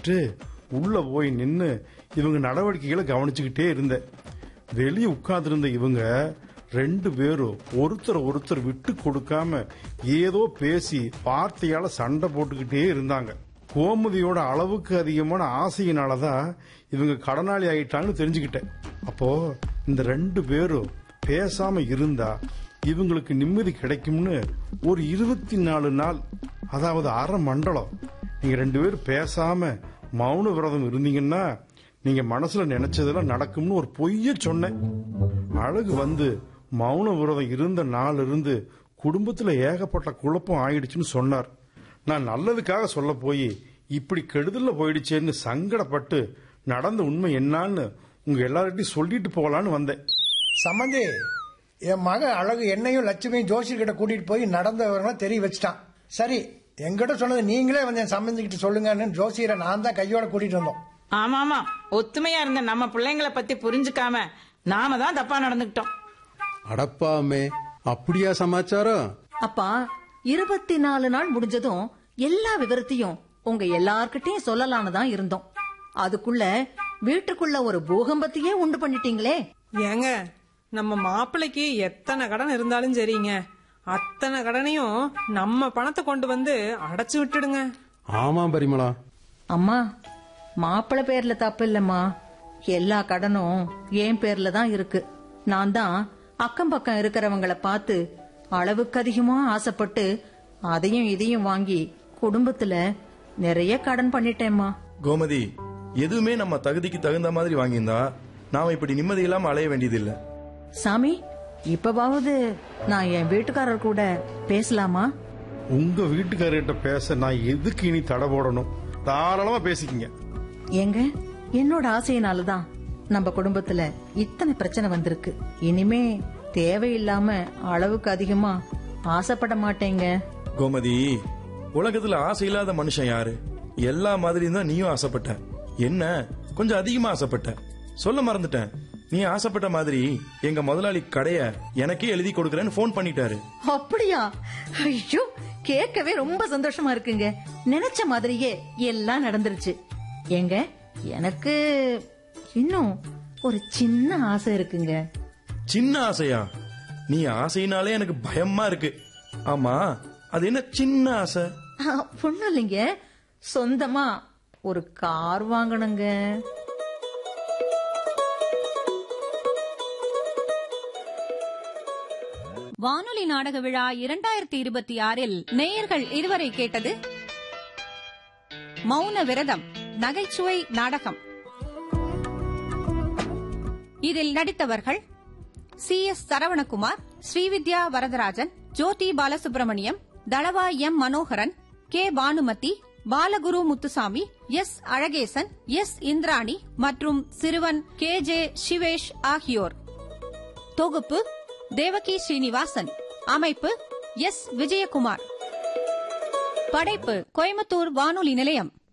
வச்சுட்டு உள்ள போய் நின்னு இவங்க நடவடிக்கைகளை கவனிச்சுக்கிட்டே இருந்தேன் வெளியே உட்கார்ந்திருந்த இவங்க ரெண்டு பேரும் ஒருத்தர் ஒருத்தர் விட்டு கொடுக்காம ஏதோ பேசி வார்த்தையால சண்டை போட்டுக்கிட்டே இருந்தாங்க கோமதியோட அளவுக்கு அதிகமான ஆசையினாலதான் இவங்க கடனாளி ஆயிட்டாங்கன்னு தெரிஞ்சுக்கிட்டேன் அப்போ இந்த ரெண்டு பேரும் பேசாம இருந்தா இவங்களுக்கு நிம்மதி கிடைக்கும்னு ஒரு இருபத்தி நாலு நாள் அதாவது அரை மண்டலம் நீங்க ரெண்டு பேரும் பேசாம மௌன விரதம் இருந்தீங்கன்னா நீங்க மனசுல நினைச்சதெல்லாம் நடக்கும்னு ஒரு பொய்ய சொன்னேன் அழகு வந்து மௌன விரதம் இருந்த நாள் இருந்து குடும்பத்துல ஏகப்பட்ட குழப்பம் ஆயிடுச்சுன்னு சொன்னார் நான் நல்லதுக்காக சொல்ல போய் இப்படி கெடுதல்ல போயிடுச்சேன்னு சங்கடப்பட்டு நடந்த உண்மை என்னான்னு உங்க எல்லார்கிட்டையும் சொல்லிட்டு போகலான்னு வந்தேன் சம்பந்தி என் மக அழகு என்னையும் லட்சுமியும் ஜோசியர்கிட்ட கூட்டிட்டு போய் நடந்த விவரங்களை தெரிய வச்சுட்டான் சரி என்கிட்ட சொன்னது நீங்களே வந்து என் சம்பந்திக்கிட்ட சொல்லுங்கன்னு ஜோசியரை நான் தான் கையோட கூட்டிட்டு வந்தோம் ஆமா ஆமா ஒத்துமையா இருந்த நம்ம பிள்ளைங்கள பத்தி புரிஞ்சுக்காம நாம தான் தப்பா நடந்துக்கிட்டோம் அடப்பாமே அப்படியா சமாச்சாரம் அப்பா இருபத்தி நாலு நாள் முடிஞ்சதும் எல்லா விவரத்தையும் உங்க எல்லார்கிட்டயும் சொல்லலான்னு தான் இருந்தோம் அதுக்குள்ள வீட்டுக்குள்ள ஒரு பூகம்பத்தையே உண்டு பண்ணிட்டீங்களே ஏங்க நம்ம மாப்பிள்ளைக்கு எத்தனை கடன் இருந்தாலும் சரிங்க அத்தனை கடனையும் நம்ம பணத்தை கொண்டு வந்து அடைச்சு விட்டுடுங்க ஆமா பரிமளா அம்மா மாப்பிள்ளை பேர்ல தப்பு இல்லம்மா எல்லா கடனும் என் பேர்ல தான் இருக்கு நான் தான் அக்கம் பக்கம் இருக்கிறவங்கள பார்த்து அளவுக்கு அதிகமா ஆசைப்பட்டு அதையும் இதையும் வாங்கி குடும்பத்துல நிறைய கடன் பண்ணிட்டேம்மா கோமதி எதுவுமே நம்ம தகுதிக்கு தகுந்த மாதிரி வாங்கியிருந்தா நாம இப்படி நிம்மதி இல்லாம அலைய வேண்டியதில்ல சாமி இப்பவாவது நான் என் வீட்டுக்காரர் கூட பேசலாமா உங்க வீட்டுக்காரர்கிட்ட பேச நான் எதுக்கு இனி தடை போடணும் தாராளமா பேசிக்கிங்க ஏங்க என்னோட ஆசையினாலதான் நம்ம குடும்பத்துல இத்தனை பிரச்சனை வந்திருக்கு இனிமே தேவையில்லாம அளவுக்கு அதிகமா ஆசைப்பட மாட்டேங்க கோமதி உலகத்துல ஆசை இல்லாத மனுஷன் யாரு எல்லா மாதிரியும் தான் நீயும் ஆசைப்பட்ட என்ன கொஞ்சம் அதிகமா ஆசைப்பட்ட சொல்ல மறந்துட்டேன் நீ ஆசைப்பட்ட மாதிரி எங்க முதலாளி கடைய எனக்கே எழுதி கொடுக்கறேன்னு ஃபோன் பண்ணிட்டாரு அப்படியா ஐயோ கேட்கவே ரொம்ப சந்தோஷமா இருக்குங்க நினைச்ச மாதிரியே எல்லாம் நடந்துருச்சு ஏங்க எனக்கு இன்னும் ஒரு சின்ன ஆசை இருக்குங்க சின்ன ஆசையா நீ ஆசையினாலே எனக்கு பயமா இருக்கு ஆமா அது என்ன சின்ன ஆசை ஒண்ணும் இல்லைங்க சொந்தமா ஒரு கார் வாங்கணுங்க வானொலி நாடக விழா இரண்டாயிரத்தி இருபத்தி ஆறில் நேயர்கள் இதுவரை கேட்டது மௌன விரதம் நகைச்சுவை நாடகம் இதில் நடித்தவர்கள் C S Saravanakumar Srividya Varadarajan Jyothi Balasubramaniam Thalava M Manoharan K Bhanumathi Balaguru Muthusamy S Azhagesan S Indrani மற்றும் சிறுவன் கே ஜே சிவேஷ் ஆகியோர் தொகுப்பு தேவகி ஸ்ரீனிவாசன் அமைப்பு எஸ் விஜயகுமார் படைப்பு கோயம்புத்தூர் வானொலி நிலையம்